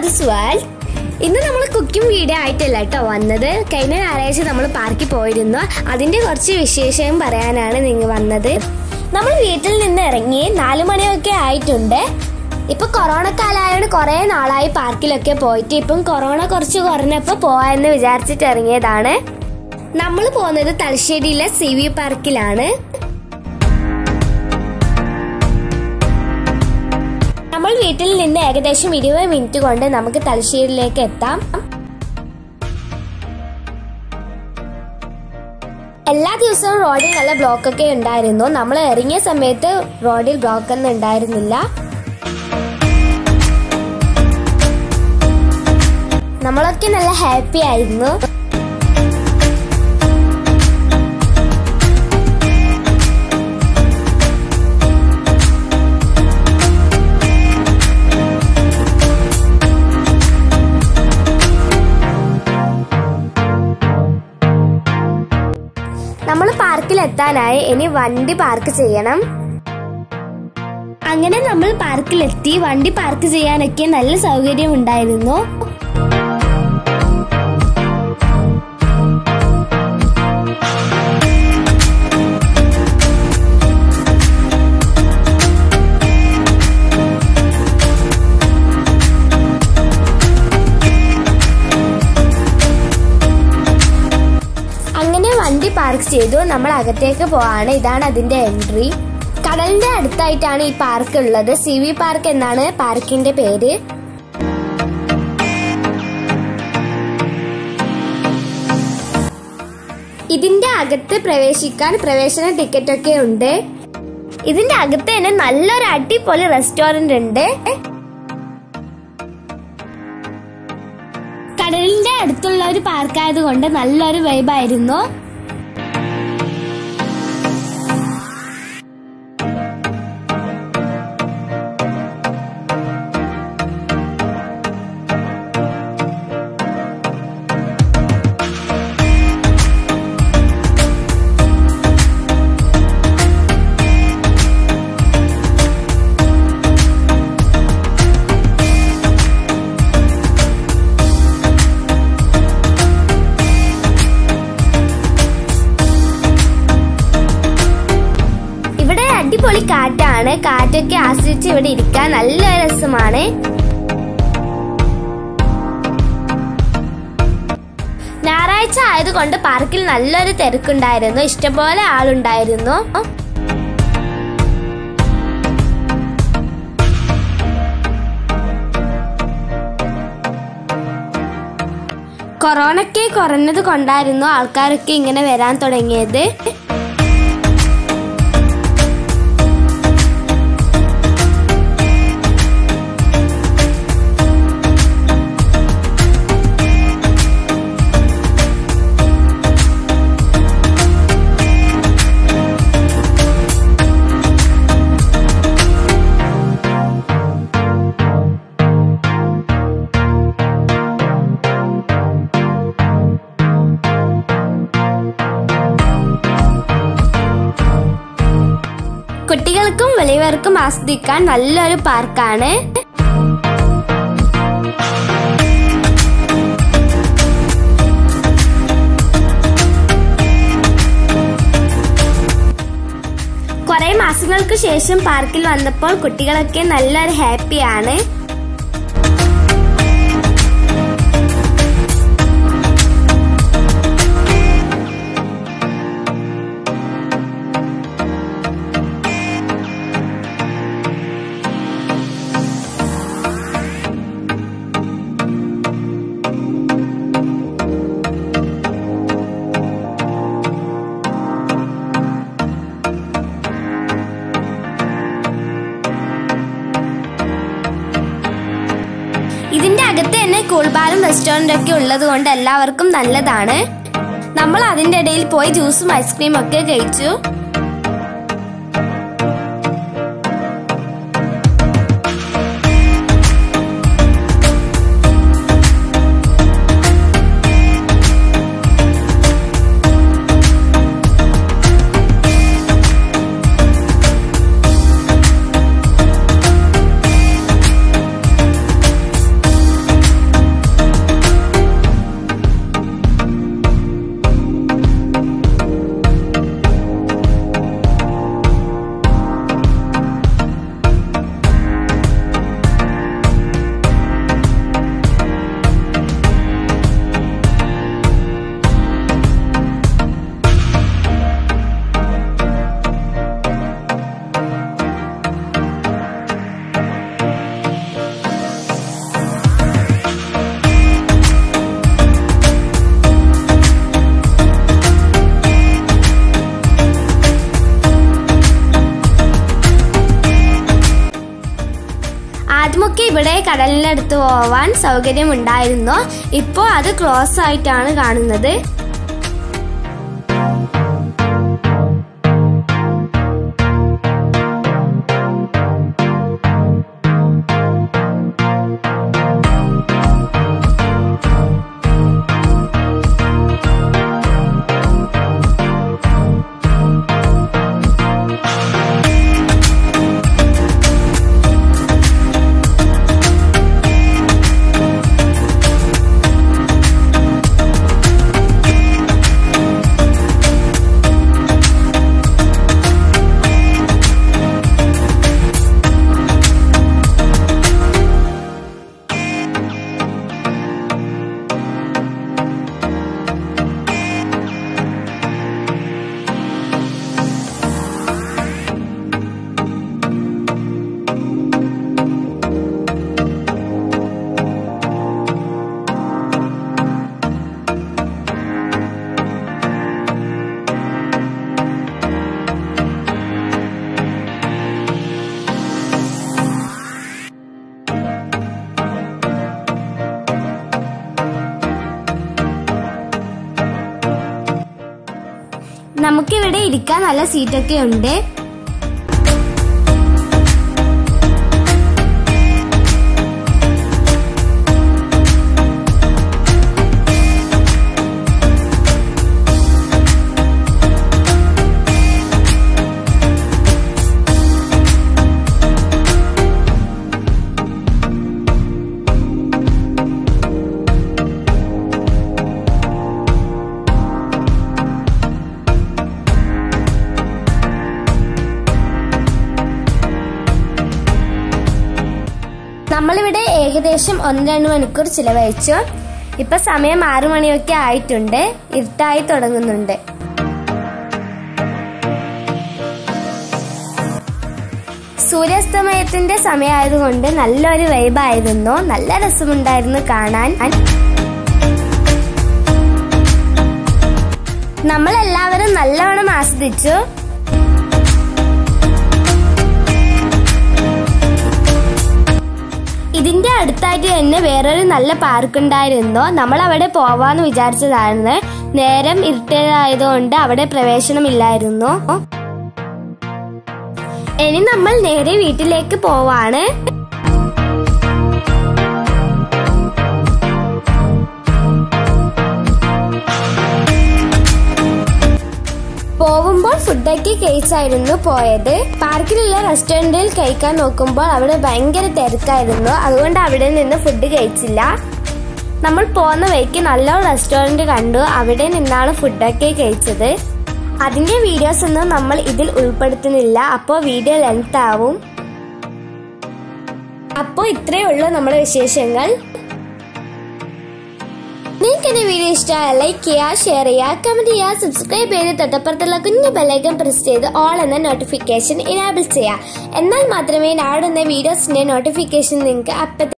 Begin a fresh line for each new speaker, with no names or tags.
മാധുസ് world ഇന്ന് നമ്മൾ cooking video ആയിട്ടല്ല കേട്ടോ വന്നത് കഴിഞ്ഞ ഞായറാഴ്ച നമ്മൾ പാർക്കിൽ പോയിരുന്നു അതിന്റെ കുറച്ച് വിശേഷം പറയാനാണ് നിങ്ങൾ വന്നത് നമ്മൾ വീട്ടിൽ നിന്ന് ഇറങ്ങി നാലു മണിയൊക്കെ ആയിട്ടുണ്ട് ഇപ്പൊ കൊറോണ കാലമായോണ്ട് കുറെ നാളായി പാർക്കിലൊക്കെ പോയിട്ട് ഇപ്പം കൊറോണ കുറച്ച് കുറഞ്ഞപ്പോ പോവാന്ന് വിചാരിച്ചിട്ട് ഇറങ്ങിയതാണ് നമ്മൾ പോകുന്നത് തലശ്ശേരിയിലെ സി വി പാർക്കിലാണ് നമ്മൾ വീട്ടിൽ നിന്ന് ഏകദേശം ഇരുപത് മിനിറ്റ് കൊണ്ട് നമുക്ക് തലശ്ശേരിയിലേക്ക് എത്താം എല്ലാ ദിവസവും റോഡിൽ നല്ല ബ്ലോക്ക് ഒക്കെ ഉണ്ടായിരുന്നു നമ്മൾ ഇറങ്ങിയ സമയത്ത് റോഡിൽ ബ്ലോക്ക് ഒന്നും ഉണ്ടായിരുന്നില്ല നമ്മളൊക്കെ നല്ല ഹാപ്പി ആയിരുന്നു നമ്മൾ പാർക്കിൽ എത്താനായി ഇനി വണ്ടി പാർക്ക് ചെയ്യണം അങ്ങനെ നമ്മൾ പാർക്കിലെത്തി വണ്ടി പാർക്ക് ചെയ്യാനൊക്കെ നല്ല സൗകര്യം ഉണ്ടായിരുന്നു അങ്ങനെ വണ്ടി പാർക്ക് ചെയ്തു നമ്മൾ അകത്തേക്ക് പോവാണ് ഇതാണ് അതിന്റെ എൻട്രി കടലിന്റെ അടുത്തായിട്ടാണ് ഈ പാർക്ക് ഉള്ളത് സി വി പാർക്ക് എന്നാണ് പാർക്കിന്റെ പേര് ഇതിന്റെ അകത്ത് പ്രവേശിക്കാൻ പ്രവേശന ടിക്കറ്റ് ഒക്കെ ഉണ്ട് ഇതിന്റെ അകത്ത് തന്നെ നല്ലൊരു അടിപൊളി റെസ്റ്റോറന്റ് ഉണ്ട് കടലിന്റെ അടുത്തുള്ള ഒരു പാർക്കായത് കൊണ്ട് നല്ലൊരു വൈബായിരുന്നു ഇവിടെ അടിപൊളി കാറ്റാണ് കാറ്റൊക്കെ ആസ്വദിച്ച് ഇവിടെ ഇരിക്കാൻ നല്ല രസമാണ് ഞായറാഴ്ച ആയതുകൊണ്ട് പാർക്കിൽ നല്ലൊരു തിരക്കുണ്ടായിരുന്നു ഇഷ്ടംപോലെ ആളുണ്ടായിരുന്നു കൊറോണയ്ക്ക് കുറഞ്ഞത് കൊണ്ടായിരുന്നു ആൾക്കാരൊക്കെ ഇങ്ങനെ വരാൻ തുടങ്ങിയത് കുട്ടികൾക്കും വലിയവർക്കും ആസ്വദിക്കാൻ നല്ലൊരു പാർക്കാണ് കുറെ മാസങ്ങൾക്ക് ശേഷം പാർക്കിൽ വന്നപ്പോൾ കുട്ടികളൊക്കെ നല്ലൊരു ഹാപ്പിയാണ് ഇതിന്റെ അകത്ത് തന്നെ കൂൾബാറും റെസ്റ്റോറന്റ് ഒക്കെ ഉള്ളത് കൊണ്ട് എല്ലാവർക്കും നല്ലതാണ് നമ്മൾ അതിന്റെ ഇടയിൽ പോയി ജ്യൂസും ഐസ്ക്രീം ഒക്കെ കഴിച്ചു ഇവിടെ കടലിനടുത്ത് പോവാൻ സൗകര്യം ഉണ്ടായിരുന്നു ഇപ്പോൾ അത് ക്ലോസ് ആയിട്ടാണ് കാണുന്നത് നമുക്കിവിടെ ഇരിക്കാൻ നല്ല സീറ്റൊക്കെ ഉണ്ട് നമ്മളിവിടെ ഏകദേശം ഒന്ന് രണ്ട് മണിക്കൂർ ചിലവഴിച്ചു ഇപ്പൊ സമയം ആറു മണിയൊക്കെ ആയിട്ടുണ്ട് ഇരുട്ടായി തുടങ്ങുന്നുണ്ട് സൂര്യാസ്തമയത്തിന്റെ സമയമായതുകൊണ്ട് നല്ലൊരു വൈബായിരുന്നു നല്ല രസമുണ്ടായിരുന്നു കാണാൻ നമ്മളെല്ലാവരും നല്ലവണ്ണം ആസ്വദിച്ചു ഇതിന്റെ അടുത്തായിട്ട് തന്നെ വേറൊരു നല്ല പാർക്ക് ഉണ്ടായിരുന്നു നമ്മൾ അവിടെ പോവാന്ന് വിചാരിച്ചതായിരുന്നു നേരം ഇരുട്ടേതായതുകൊണ്ട് അവിടെ പ്രവേശനമില്ലായിരുന്നു ഇനി നമ്മൾ നേരെ വീട്ടിലേക്ക് പോവാണ് പോകുമ്പോൾ ഫുഡൊക്കെ കഴിച്ചായിരുന്നു പോയത് പാർക്കിലുള്ള റെസ്റ്റോറന്റിൽ കഴിക്കാൻ നോക്കുമ്പോൾ അവിടെ ഭയങ്കര തിരക്കായിരുന്നു അതുകൊണ്ട് അവിടെ നിന്ന് ഫുഡ് കഴിച്ചില്ല നമ്മൾ പോകുന്ന വഴിക്ക് നല്ല റെസ്റ്റോറന്റ് കണ്ടു അവിടെ നിന്നാണ് ഫുഡൊക്കെ കഴിച്ചത് അതിന്റെ വീഡിയോസ് ഒന്നും നമ്മൾ ഇതിൽ ഉൾപ്പെടുത്തുന്നില്ല അപ്പോൾ വീഡിയോ ലെങ്ത് ആവും അപ്പോൾ ഇത്രയേ ഉള്ളൂ നമ്മുടെ വിശേഷങ്ങൾ നിങ്ങൾക്ക് എന്റെ വീഡിയോ ഇഷ്ടമായ ലൈക്ക് ചെയ്യുക ഷെയർ ചെയ്യുക കമന്റ് ചെയ്യുക സബ്സ്ക്രൈബ് ചെയ്ത് തൊട്ടപ്പുറത്തുള്ള കുഞ്ഞു ബെല്ലൈക്കൻ പ്രസ് ചെയ്ത് ഓൾ എന്ന നോട്ടിഫിക്കേഷൻ ഇനാബിൾ ചെയ്യുക എന്നാൽ മാത്രമേ നാടുന്ന വീഡിയോസിന്റെ നോട്ടിഫിക്കേഷൻ നിങ്ങൾക്ക് അപ്പം